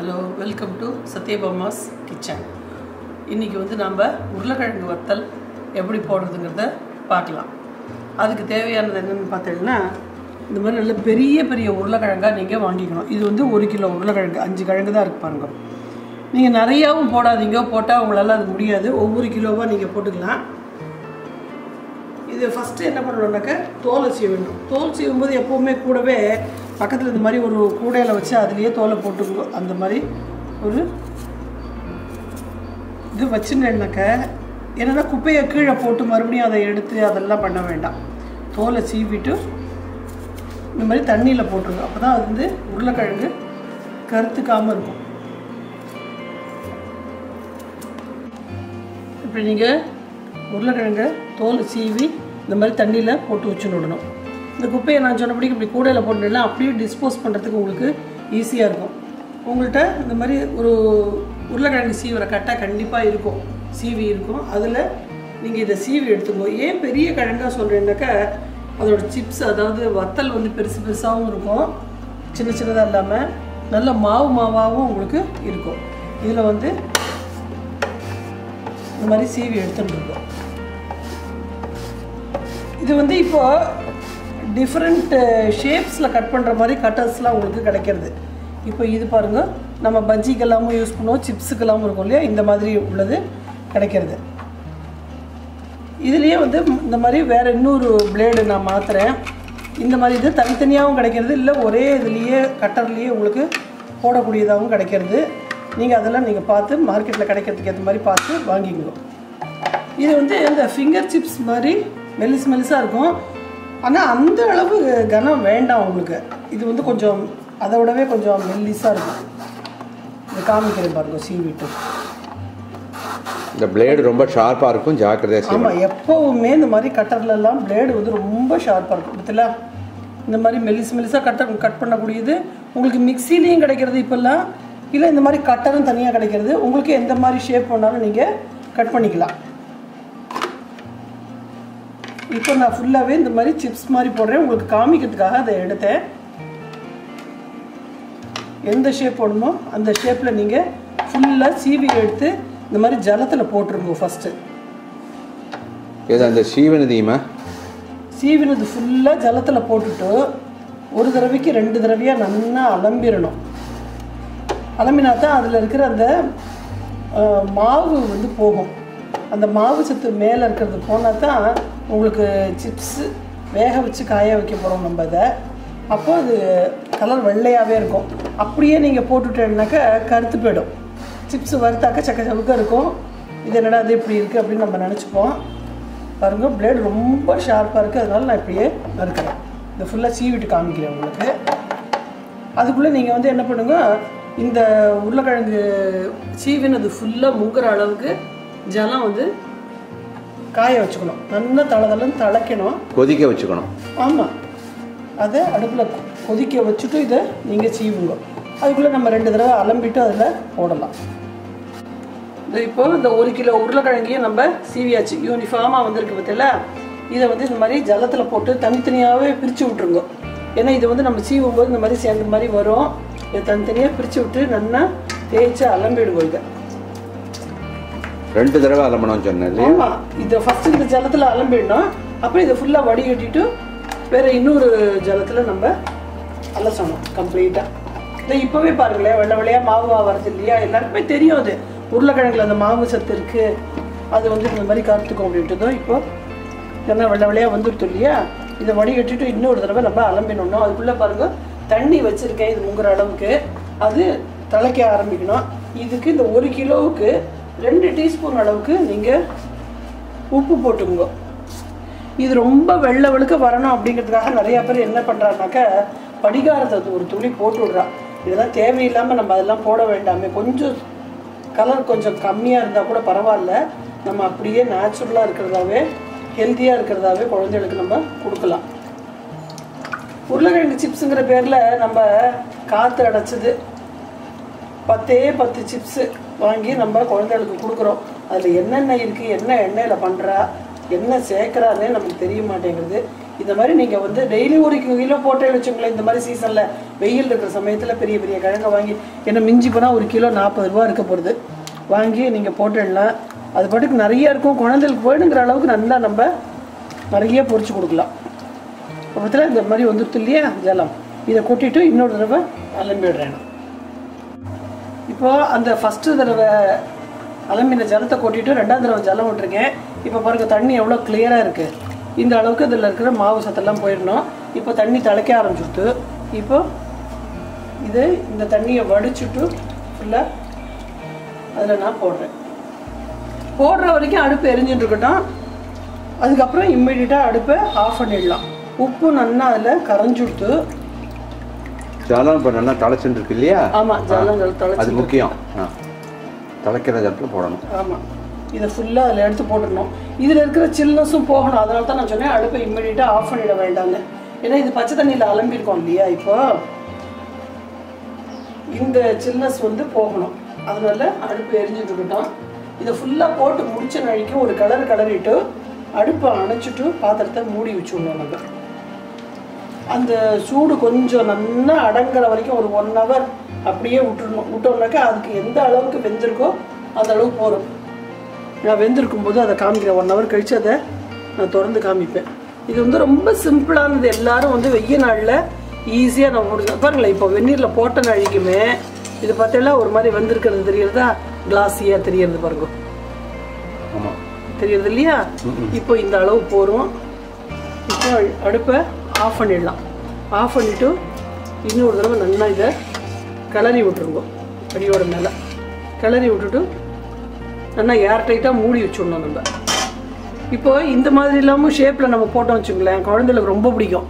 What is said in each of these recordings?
Hello welcome to Sathyabama's kitchen இன்றைக்கி வந்து நம்ம உருளைக்கிழங்கு வத்தல் எப்படி போடுறதுங்கிறத பார்க்கலாம் அதுக்கு தேவையானது என்னென்னு பார்த்தீங்கன்னா இந்த மாதிரி நல்ல பெரிய பெரிய உருளைக்கிழங்காக நீங்கள் வாங்கிக்கணும் இது வந்து ஒரு கிலோ உருளைக்கிழங்கு அஞ்சு கிழங்கு தான் இருக்கு பாருங்க நீங்கள் நிறையாவும் போடாதீங்க போட்டால் உங்களால் அது முடியாது ஒவ்வொரு கிலோவாக நீங்கள் போட்டுக்கலாம் இது ஃபஸ்ட்டு என்ன பண்ணணும்னாக்க தோலை சீவ வேண்டும் தோல் சீவும்போது எப்போவுமே கூடவே பக்கத்தில் இந்த மாதிரி ஒரு கூடையில் வச்சு அதுலேயே தோலை போட்டுக்கோ அந்த மாதிரி ஒரு இது வச்சுருந்தேன்னாக்க என்னென்னா குப்பையை கீழே போட்டு மறுபடியும் அதை எடுத்து அதெல்லாம் பண்ண வேண்டாம் தோலை சீவிட்டு இந்த மாதிரி தண்ணியில் போட்டுருங்க அப்போ தான் அது வந்து உருளைக்கிழங்கு கருத்துக்காமல் இருக்கும் இப்போ நீங்கள் உருளைக்கிழங்கை தோல் சீவி இந்த மாதிரி தண்ணியில் போட்டு வச்சுன்னு விடணும் இந்த குப்பையை நான் சொன்னபடி இப்படி கூடையில் போட்டுலாம் அப்படியே டிஸ்போஸ் பண்ணுறதுக்கு உங்களுக்கு ஈஸியாக இருக்கும் உங்கள்கிட்ட இந்த மாதிரி ஒரு உருளைக்கிழங்கு சீவுற கட்டை கண்டிப்பாக இருக்கும் சீவி இருக்கும் அதில் நீங்கள் இதை சீவி எடுத்துக்கோ ஏன் பெரிய கிழங்கா சொல்கிறேன்னாக்கா அதோட சிப்ஸ் அதாவது வத்தல் வந்து பெருசு பெருசாகவும் இருக்கும் சின்ன சின்னதாக இல்லாமல் நல்ல மாவு மாவாகவும் உங்களுக்கு இருக்கும் இதில் வந்து இந்த மாதிரி சீவி எடுத்துட்டு இருக்கோம் இது வந்து இப்போ டிஃப்ரெண்ட் ஷேப்ஸில் கட் பண்ணுற மாதிரி கட்டர்ஸ்லாம் உங்களுக்கு கிடைக்கிறது இப்போ இது பாருங்கள் நம்ம பஜ்ஜிக்கெல்லாமும் யூஸ் பண்ணுவோம் சிப்ஸுக்கெல்லாமும் இருக்கும் இல்லையா இந்த மாதிரி உள்ளது கிடைக்கிறது இதுலேயே வந்து இந்த மாதிரி வேறு இன்னொரு பிளேடு நான் மாற்றுறேன் இந்த மாதிரி இது தனித்தனியாகவும் கிடைக்கிறது இல்லை ஒரே இதுலேயே கட்டர்லேயே உங்களுக்கு போடக்கூடியதாகவும் கிடைக்கிறது நீங்கள் அதெல்லாம் நீங்கள் பார்த்து மார்க்கெட்டில் கிடைக்கிறதுக்கு ஏற்ற மாதிரி பார்த்து வாங்கிக்கணும் இது வந்து இந்த ஃபிங்கர் சிப்ஸ் மாதிரி மெலிஸ் மெலிஸாக இருக்கும் ஆனால் அந்த அளவு கனம் வேண்டாம் உங்களுக்கு இது வந்து கொஞ்சம் அதை விடவே கொஞ்சம் மெல்லிஸாக இருக்கும் இது காமிக்கிறேன் பாருங்க சீவிட்டு இந்த பிளேடு ரொம்ப ஷார்ப்பாக இருக்கும் ஜாக்கிரதையாக செய்யணும் ஆமாம் எப்போவுமே இந்த மாதிரி கட்டர்லலாம் பிளேடு வந்து ரொம்ப ஷார்ப்பாக இருக்கும் பத்தில இந்த மாதிரி மெலிஸ் மெலிஸாக கட்டர் கட் பண்ணக்கூடியது உங்களுக்கு மிக்சிலையும் கிடைக்கிறது இப்போல்லாம் இல்லை இந்த மாதிரி கட்டரும் தனியாக கிடைக்கிறது உங்களுக்கு எந்த மாதிரி ஷேப் வேணாலும் நீங்கள் கட் பண்ணிக்கலாம் இப்போ நான் ஃபுல்லாகவே இந்த மாதிரி சிப்ஸ் மாதிரி போடுறேன் உங்களுக்கு காமிக்கிறதுக்காக அதை எடுத்தேன் எந்த ஷேப் போடணுமோ அந்த ஷேப்பில் நீங்கள் ஃபுல்லாக சீவி எடுத்து இந்த மாதிரி ஜலத்தில் போட்டுருங்க ஃபஸ்ட்டு இது அந்த சீவனதியுமா சீவினது ஃபுல்லாக ஜலத்தில் போட்டுட்டு ஒரு தடவைக்கு ரெண்டு தடவையாக நல்லா அலம்பிடணும் அலம்பினா தான் அதில் இருக்கிற அந்த அஹ், மாவு வந்து போகும் அந்த மாவு சத்து மேலே இருக்கிறது போனால் தான் உங்களுக்கு சிப்ஸு வேக வச்சு காய வைக்க போகிறோம் நம்ம அதை அப்போ அது கலர் வெள்ளையாகவே இருக்கும் அப்படியே நீங்கள் போட்டுட்டேன்னாக்கா கருத்து போயிடும் சிப்ஸ் வறுத்தாக்க சக்க சவுக்க இருக்கும் இது என்னடா அது இப்படி இருக்குது அப்படின்னு நம்ம நினச்சிப்போம் பாருங்க பிளேடு ரொம்ப ஷார்ப்பாக இருக்குது அதனால நான் இப்படியே நறுக்கிறேன் இதை ஃபுல்லாக சீவிட்டு காமிக்கிறேன் உங்களுக்கு அதுக்குள்ளே நீங்கள் வந்து என்ன பண்ணுங்க இந்த உருளைக்கிழங்கு சீவினது ஃபுல்லாக முங்குற அளவுக்கு ஜலம் வந்து காய வச்சுக்கணும் நல்லா தள தளன்னு தளைக்கணும் கொதிக்க வச்சுக்கணும் ஆமாம் அதை அடுப்பில் கொதிக்க வச்சுட்டு இதை நீங்கள் சீவுங்க அதுக்குள்ளே நம்ம ரெண்டு தடவை அலம்பிட்டு அதில் போடலாம் இந்த இப்போ இந்த ஒரு கிலோ உருளைக்கிழங்கையும் நம்ம சீவியாச்சு யூனிஃபார்மாக வந்திருக்கு பார்த்தீங்களா இதை வந்து இந்த மாதிரி ஜலத்தில் போட்டு தனித்தனியாகவே பிரித்து விட்ருங்க ஏன்னா இது வந்து நம்ம சீவும் போது இந்த மாதிரி சேர்ந்த மாதிரி வரும் இதை தனித்தனியாக பிரித்து விட்டு நல்லா தேய்ச்சி அலம்பிடுவோம் இதை ரெண்டு தடவை அலம்பணும்னு சொன்னேன் இல்லையா ஆமாம் இதை ஃபஸ்ட்டு இந்த ஜலத்தில் அலம்பிடணும் அப்புறம் இதை ஃபுல்லாக வடிகட்டிட்டு வேற இன்னொரு ஜலத்தில் நம்ம அலசணும் கம்ப்ளீட்டாக இதை இப்போவே பாருங்களேன் வெள்ளை வெள்ளையாக மாவு வரது இல்லையா எல்லாருக்குமே தெரியும் அது உருளைக்கிழங்குல அந்த மாவு சத்து இருக்குது அது வந்து இந்த மாதிரி கருத்துக்கும் அப்படின்ட்டு தான் இப்போ என்ன வெள்ளை வெள்ளையாக வந்துடுது இல்லையா இதை வடிகட்டிட்டு இன்னொரு தடவை நம்ம அலம்பிடணும் அதுக்குள்ளே பாருங்க தண்ணி வச்சுருக்கேன் இது முங்குற அளவுக்கு அது திளைக்க ஆரம்பிக்கணும் இதுக்கு இந்த ஒரு கிலோவுக்கு ரெண்டு டீஸ்பூன் அளவுக்கு நீங்கள் உப்பு போட்டுங்க இது ரொம்ப வெள்ளை வெளுக்க வரணும் அப்படிங்கிறதுக்காக நிறைய பேர் என்ன பண்ணுறாருனாக்கா படிகாரத்தை ஒரு துளி போட்டு விடுறா இதெல்லாம் தேவையில்லாமல் நம்ம அதெல்லாம் போட வேண்டாமே கொஞ்சம் கலர் கொஞ்சம் கம்மியாக இருந்தால் கூட பரவாயில்ல நம்ம அப்படியே நேச்சுரலாக இருக்கிறதாவே ஹெல்த்தியாக இருக்கிறதாவே குழந்தைகளுக்கு நம்ம கொடுக்கலாம் உருளைக்கிழங்கு சிப்ஸுங்கிற பேரில் நம்ம காற்று அடைச்சது பத்தே பத்து சிப்ஸு வாங்கி நம்ம குழந்தைகளுக்கு கொடுக்குறோம் அதில் என்னென்ன இருக்குது என்ன எண்ணெயில் பண்ணுறா என்ன சேர்க்குறாருன்னே நமக்கு தெரிய மாட்டேங்குது இந்த மாதிரி நீங்கள் வந்து டெய்லி ஒரு கிலோ போட்டே வச்சுங்களேன் இந்த மாதிரி சீசனில் வெயில் இருக்கிற சமயத்தில் பெரிய பெரிய கிழங்க வாங்கி என்ன மிஞ்சி போனால் ஒரு கிலோ நாற்பது ரூபா இருக்க போகிறது வாங்கி நீங்கள் போட்டுடலாம் அது பாட்டுக்கு நிறைய இருக்கும் குழந்தைகளுக்கு வேணுங்கிற அளவுக்கு நல்லா நம்ம நிறைய பொரிச்சு கொடுக்கலாம் பக்கத்தில் இந்த மாதிரி வந்துருது இல்லையா ஜலம் இதை கொட்டிட்டு இன்னொரு தடவை அலம்பிடுறேன் நான். இப்போ அந்த ஃபஸ்ட்டு தடவை அலம்பின ஜலத்தை கொட்டிட்டு ரெண்டாவது தடவை ஜலம் விட்டுருக்கேன் இப்போ பாருங்க தண்ணி எவ்வளோ கிளியராக இருக்குது இந்த அளவுக்கு இதில் இருக்கிற மாவு சத்தெல்லாம் போயிடணும் இப்போ தண்ணி திளைக்க ஆரம்பிச்சுட்டு இப்போ இது இந்த தண்ணியை வடிச்சுட்டு ஃபுல்லாக அதில் நான் போடுறேன் போடுற வரைக்கும் அடுப்பு எரிஞ்சுட்டு இருக்கட்டும் அதுக்கப்புறம் இம்மிடியட்டாக அடுப்பை ஆஃப் பண்ணிடலாம் உப்பு நல்லா அதில் கரைஞ்சுட்டு ஜலம் இப்போ நல்லா தலைச்சுட்டு இருக்கு இல்லையா ஆமாம் ஜலம் அது தொலைச்சி முக்கியம் ஆ தலைக்கிற ஜலத்தில் போடணும் ஆமாம் இதை ஃபுல்லாக அதில் எடுத்து போட்டுடணும் இதில் இருக்கிற சில்னஸும் போகணும் அதனால தான் நான் சொன்னேன் அடுப்பை இம்மிடியட்டாக ஆஃப் பண்ணிட வேண்டாம்னு ஏன்னா இது பச்சை தண்ணியில் அலம்பியிருக்கோம் இல்லையா இப்போ இந்த சில்னஸ் வந்து போகணும் அதனால அடுப்பு எரிஞ்சுட்டு இருக்கட்டும் இதை ஃபுல்லாக போட்டு முடிச்ச நாளைக்கு ஒரு கலர் கலரிட்டு அடுப்பை அணைச்சிட்டு பாத்திரத்தை மூடி வச்சுடணும் நம்ம அந்த சூடு கொஞ்சம் நல்லா அடங்குற வரைக்கும் ஒரு ஒன் ஹவர் அப்படியே விட்டுறணும் விட்டோம்னாக்கா அதுக்கு எந்த அளவுக்கு வெந்திருக்கோ அந்த அளவுக்கு போதும் நான் வெந்திருக்கும் போது அதை காமிக்கிறேன் ஒன் ஹவர் கழிச்சு அதை நான் திறந்து காமிப்பேன் இது வந்து ரொம்ப சிம்பிளானது எல்லாரும் வந்து வெய்ய நாளில் ஈஸியாக நம்ம முடிஞ்சு பாருங்களேன் இப்போ வெந்நீரில் போட்ட நாளைக்குமே இது பார்த்தீங்கன்னா ஒரு மாதிரி வெந்திருக்கிறது தெரியறதா கிளாஸியாக தெரியறது பாருங்க ஆமாம் தெரியுது இல்லையா இப்போ இந்த அளவு போகிறோம் இப்போ அடுப்பை ஆஃப் பண்ணிடலாம் ஆஃப் பண்ணிவிட்டு இன்னொரு தடவை நல்லா இதை கிளறி விட்டுருங்க அடியோட மேலே கிளறி விட்டுட்டு நல்லா ஏர் டைட்டாக மூடி வச்சுடணும் நம்ம இப்போ இந்த மாதிரி இல்லாமல் ஷேப்பில் நம்ம போட்டோம் வச்சுங்களேன் குழந்தைகளுக்கு ரொம்ப பிடிக்கும்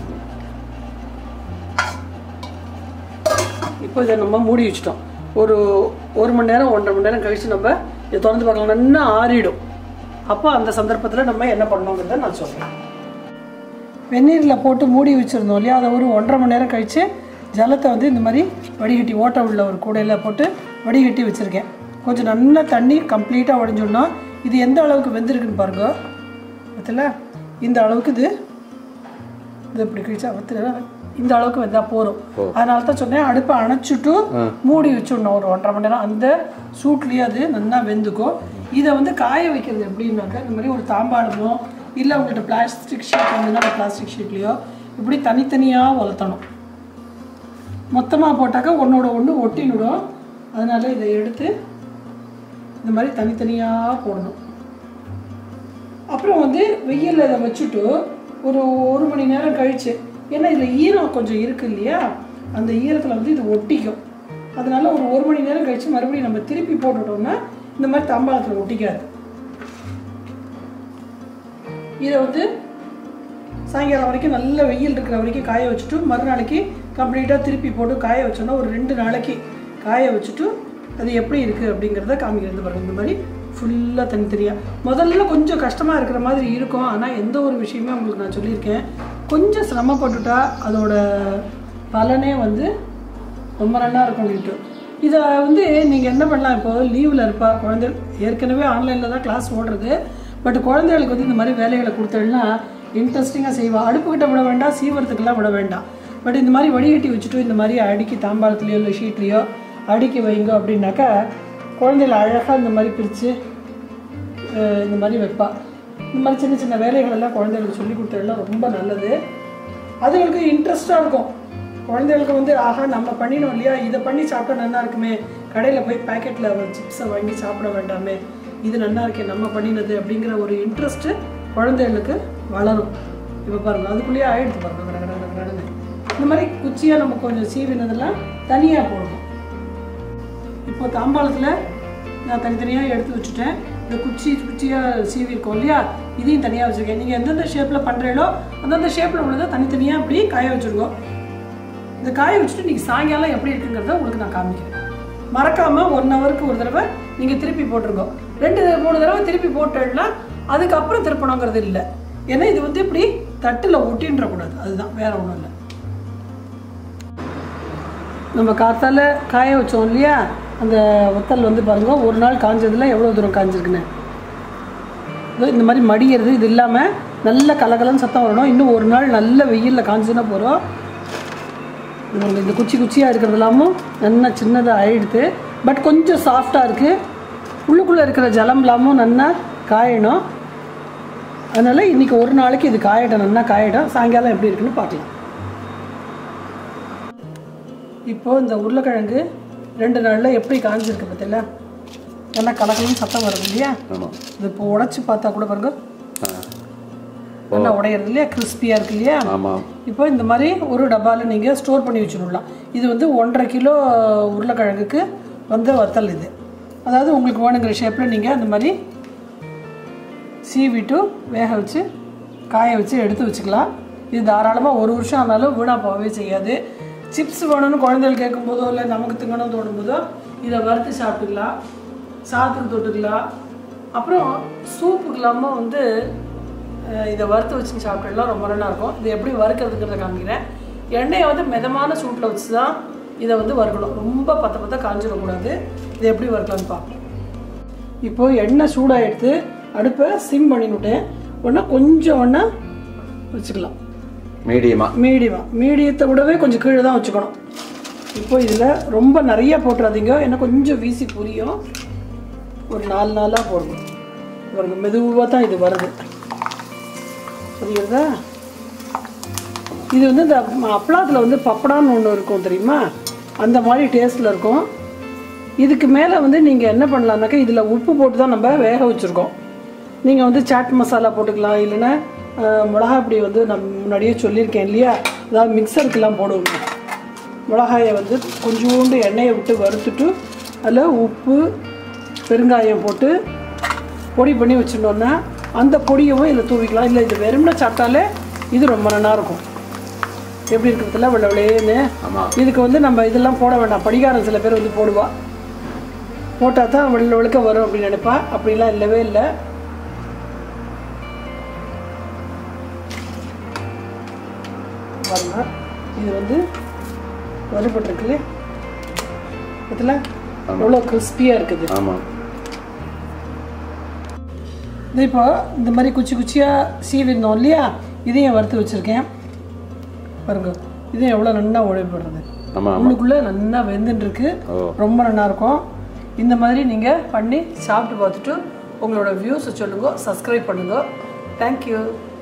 இப்போ இதை நம்ம மூடி வச்சிட்டோம் ஒரு ஒரு மணி நேரம் ஒன்றரை மணி நேரம் கழித்து நம்ம இதை திறந்து பார்க்கலாம் நல்லா ஆறிடும் அப்போ அந்த சந்தர்ப்பத்தில் நம்ம என்ன பண்ணோங்கிறத நான் சொல்கிறேன் வெந்நீரில் போட்டு மூடி வச்சுருந்தோம் இல்லையா அதை ஒரு ஒன்றரை மணி நேரம் கழித்து ஜலத்தை வந்து இந்த மாதிரி வடிகட்டி ஓட்டை உள்ள ஒரு கூடையில் போட்டு வடிகட்டி வச்சுருக்கேன் கொஞ்சம் நல்லா தண்ணி கம்ப்ளீட்டாக உடஞ்சிடணும் இது எந்த அளவுக்கு வெந்திருக்குன்னு பாருங்க பார்த்தல இந்த அளவுக்கு இது இது இப்படி கழிச்சா வத்துல இந்த அளவுக்கு வெந்தா போதும் அதனால தான் சொன்னேன் அடுப்பை அணைச்சிட்டு மூடி வச்சுடணும் ஒரு ஒன்றரை மணி நேரம் அந்த சூட்லேயே அது நல்லா வெந்துக்கும் இதை வந்து காய வைக்கிறது எப்படின்னாக்கா இந்த மாதிரி ஒரு தாம்பாளமோ இல்லை உங்கள்கிட்ட பிளாஸ்டிக் ஷீட் இருந்ததுன்னா பிளாஸ்டிக் ஷீட்லேயோ இப்படி தனித்தனியாக வளர்த்தணும் மொத்தமாக போட்டாக்கா ஒன்றோட ஒன்று ஒட்டினுடும் அதனால இதை எடுத்து இந்த மாதிரி தனித்தனியாக போடணும் அப்புறம் வந்து வெயிலில் இதை வச்சுட்டு ஒரு ஒரு மணி நேரம் கழிச்சு ஏன்னா இதில் ஈரம் கொஞ்சம் இருக்கு இல்லையா அந்த ஈரத்தில் வந்து இது ஒட்டிக்கும் அதனால ஒரு ஒரு மணி நேரம் கழிச்சு மறுபடியும் நம்ம திருப்பி போட்டுட்டோம்னா இந்த மாதிரி தம்பாளத்தில் ஒட்டிக்காது இதை வந்து சாயங்காலம் வரைக்கும் நல்ல வெயில் இருக்கிற வரைக்கும் காய வச்சுட்டு மறுநாளைக்கு கம்ப்ளீட்டாக திருப்பி போட்டு காய வச்சோன்னா ஒரு ரெண்டு நாளைக்கு காய வச்சுட்டு அது எப்படி இருக்குது அப்படிங்கிறத காமிக்கிறது பாருங்க இந்த மாதிரி ஃபுல்லாக தனித்தனியாக முதல்ல கொஞ்சம் கஷ்டமாக இருக்கிற மாதிரி இருக்கும் ஆனால் எந்த ஒரு விஷயமே உங்களுக்கு நான் சொல்லியிருக்கேன் கொஞ்சம் சிரமப்பட்டுட்டா அதோட பலனே வந்து ரொம்ப நல்லா இருக்கும் நீட்டு இதை வந்து நீங்கள் என்ன பண்ணலாம் இப்போ லீவில் இருப்பா குழந்தை ஏற்கனவே ஆன்லைனில் தான் கிளாஸ் ஓடுறது பட் குழந்தைகளுக்கு வந்து இந்த மாதிரி வேலைகளை கொடுத்தோம்னா இன்ட்ரெஸ்டிங்காக செய்வா அடுப்புக்கிட்ட விட வேண்டாம் சீவரத்துக்கெல்லாம் விட வேண்டாம் பட் இந்த மாதிரி வடிகட்டி வச்சுட்டு இந்த மாதிரி அடுக்கி தாம்பாளத்துலேயோ இல்லை ஷீட்லேயோ அடுக்கி வைங்க அப்படின்னாக்கா குழந்தைகளை அழகாக இந்த மாதிரி பிரித்து இந்த மாதிரி வைப்பா இந்த மாதிரி சின்ன சின்ன வேலைகள் எல்லாம் குழந்தைகளுக்கு சொல்லி கொடுத்ததெல்லாம் ரொம்ப நல்லது அதுங்களுக்கு இன்ட்ரெஸ்டாக இருக்கும் குழந்தைகளுக்கு வந்து ஆஹா நம்ம பண்ணினோம் இல்லையா இதை பண்ணி சாப்பிட்டா நல்லா இருக்குமே கடையில் போய் பேக்கெட்டில் சிப்ஸை வாங்கி சாப்பிட வேண்டாமே இது நல்லா இருக்கே நம்ம பண்ணினது அப்படிங்கிற ஒரு இன்ட்ரெஸ்ட்டு குழந்தைகளுக்கு வளரும் இப்போ பாருங்க அதுக்குள்ளேயே ஆயிடுது பாருங்க கட கட கட கடன்னு இந்த மாதிரி குச்சியாக நம்ம கொஞ்சம் சீவினதெல்லாம் தனியாக போடணும் இப்போ தாம்பாளத்தில் நான் தனித்தனியாக எடுத்து வச்சுட்டேன் இந்த குச்சி குச்சியாக சீவி இருக்கோம் இல்லையா இதையும் தனியாக வச்சுருக்கேன் நீங்கள் எந்தெந்த ஷேப்பில் பண்ணுறீங்களோ அந்தந்த ஷேப்பில் உள்ளதை தனித்தனியாக அப்படி காய வச்சுருக்கோம் இந்த காய வச்சுட்டு நீங்கள் சாயங்காலம் எப்படி இருக்குங்கிறத உங்களுக்கு நான் காமிக்கிறேன் மறக்காமல் ஒன் ஹவருக்கு ஒரு தடவை நீங்கள் திருப்பி போட்டிருக்கோம் ரெண்டு மூணு தடவை திருப்பி போட்டோம்னா அதுக்கப்புறம் திருப்பணுங்கிறது இல்லை ஏன்னா இது வந்து இப்படி தட்டில் ஒட்டின்றக்கூடாது அதுதான் வேற ஒன்றும் இல்லை நம்ம காத்தால காய வச்சோம் இல்லையா அந்த வத்தல் வந்து பாருங்க ஒரு நாள் காஞ்சதுல எவ்வளோ தூரம் காஞ்சிருக்குன்னு இதோ இந்த மாதிரி மடிகிறது இது இல்லாமல் நல்ல கலகலன்னு சத்தம் வரணும் இன்னும் ஒரு நாள் நல்ல வெயிலில் காஞ்சுன்னா போகிறோம் இந்த குச்சி குச்சியாக இருக்கிறது எல்லாமும் நல்லா சின்னதாக ஆயிடுது பட் கொஞ்சம் சாஃப்டாக இருக்குது உள்ளுக்குள்ளே இருக்கிற ஜலம் இல்லாமல் நல்லா காயணும் அதனால் இன்றைக்கி ஒரு நாளைக்கு இது காயட்டும் நல்லா காயட்டும் சாயங்காலம் எப்படி இருக்குன்னு பார்க்கலாம் இப்போது இந்த உருளைக்கிழங்கு ரெண்டு நாளில் எப்படி காஞ்சிருக்கு பார்த்தீங்களா நல்லா கலக்கலும் சத்தம் வருது இல்லையா ஆமாம் இது இப்போ உடைச்சி பார்த்தா கூட பாருங்க ஆ நல்லா உடையிறது இல்லையா கிறிஸ்பியாக இருக்கு இல்லையா ஆமாம் இப்போ இந்த மாதிரி ஒரு டப்பாவில் நீங்கள் ஸ்டோர் பண்ணி வச்சுடலாம் இது வந்து ஒன்றரை கிலோ உருளைக்கிழங்குக்கு வந்து வத்தல் இது அதாவது உங்களுக்கு வேணுங்கிற ஷேப்பில் நீங்கள் அந்த மாதிரி சீவிட்டு வேக வச்சு காய வச்சு எடுத்து வச்சுக்கலாம் இது தாராளமாக ஒரு வருஷம் ஆனாலும் வீணாக போகவே செய்யாது சிப்ஸ் வேணும்னு குழந்தைகள் கேட்கும்போதோ இல்லை நமக்கு திங்கணும்னு தோணும்போதோ இதை வறுத்து சாப்பிட்டுக்கலாம் சாதத்துக்கு தொட்டுக்கலாம் அப்புறம் சூப்புக்கெல்லாம வந்து அஹ், இதை வறுத்து வச்சு சாப்பிட்டுலாம் ரொம்ப நல்லா இருக்கும் இது எப்படி வறுக்கிறதுங்கிறத காமிக்கிறேன் எண்ணெயை வந்து மிதமான சூட்டில் வச்சு தான் இதை வந்து வறுக்கணும் ரொம்ப பத்த பத்த காஞ்சிடக்கூடாது இதை எப்படி வறுக்கலாம்னு பார்ப்போம் இப்போ எண்ணெய் சூடாகிடுத்து அடுப்பை சிம் பண்ணிவிட்டேன் ஒன்றா கொஞ்சம் ஒன்றா வச்சுக்கலாம் மீடியமாக மீடியமாக மீடியத்தை விடவே கொஞ்சம் கீழே தான் வச்சுக்கணும் இப்போ இதில் ரொம்ப நிறைய போட்டுறாதீங்க ஏன்னா கொஞ்சம் வீசி புரியும் ஒரு நாலு நாளாக போடுங்க பாருங்க மெதுவாக தான் இது வருது புரியுறதா இது வந்து இந்த அப்பளத்தில் வந்து பப்படான்னு ஒன்று இருக்கும் தெரியுமா அந்த மாதிரி டேஸ்ட்டில் இருக்கும் இதுக்கு மேலே வந்து நீங்கள் என்ன பண்ணலாம்னாக்கா இதில் உப்பு போட்டு தான் நம்ம வேக வச்சுருக்கோம் நீங்கள் வந்து சாட் மசாலா போட்டுக்கலாம் இல்லைன்னா அஹ், மிளகா பொடி வந்து நான் முன்னாடியே சொல்லியிருக்கேன் இல்லையா அதாவது மிக்சருக்கெல்லாம் போடுவோம் மிளகாயை வந்து கொஞ்சோண்டு எண்ணெயை விட்டு வறுத்துட்டு அதில் உப்பு பெருங்காயம் போட்டு பொடி பண்ணி வச்சுட்டோன்னா அந்த பொடியவும் இதில் தூவிக்கலாம் இல்லை இது வெறும்னா சாப்பிட்டாலே இது ரொம்ப நல்லா இருக்கும் எப்படி இருக்கிறதுல வெள்ளை வெள்ளையேன்னு ஆமாம் இதுக்கு வந்து நம்ம இதெல்லாம் போட வேண்டாம் படிகாரம் சில பேர் வந்து போடுவா போட்டால் தான் வெள்ள வெளுக்க வரும் அப்படின்னு நினைப்பா அப்படிலாம் இல்லவே இல்லை பாருங்க இது வந்து வறுபட்டுருக்குல்ல இதில் எவ்வளோ கிறிஸ்பியாக இருக்குது ஆமாம் இது இப்போ இந்த மாதிரி குச்சி குச்சியாக சீவிருந்தோம் இல்லையா இதையும் வறுத்து வச்சுருக்கேன் பாருங்க இதையும் எவ்வளோ நல்லா உழைப்படுறது ஆமாம் ஆமாம் உள்ளுக்குள்ளே நல்லா வெந்துட்டு இருக்கு ஓ ரொம்ப நல்லா இருக்கும் இந்த மாதிரி நீங்கள் பண்ணி சாப்பிட்டு பார்த்துட்டு உங்களோட வியூஸை சொல்லுங்க சப்ஸ்கிரைப் பண்ணுங்க தேங்க்யூ